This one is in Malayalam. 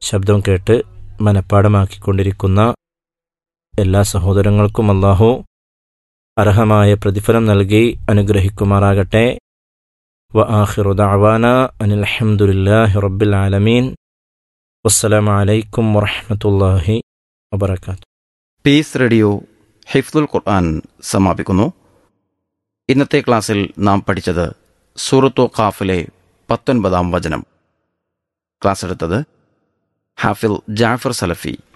ശബ്ദം കേട്ട് മനഃപ്പാടമാക്കിക്കൊണ്ടിരിക്കുന്ന എല്ലാ സഹോദരങ്ങൾക്കും അള്ളാഹു അർഹമായ പ്രതിഫലം നൽകി അനുഗ്രഹിക്കുമാറാകട്ടെ വ ആഖിറു ദഅവാന അനിൽ ഹംദുലില്ലാഹി റബ്ബിൽ ആലമീൻ വസ്സലാമു അലൈക്കും വറഹ്മത്തുള്ളാഹി വബറകാതുഹു പീസ് റേഡിയോ ഹിഫ്ദുൽ ഖുർആൻ സമാപിക്കുന്നു ഇന്നത്തെ ക്ലാസ്സിൽ നാം പഠിച്ചത് സൂറത്തു ഖാഫിലെ പത്തൊൻപതാം വചനം ക്ലാസ് എടുത്തത് ഹാഫിൽ ജാഫർ സലഫി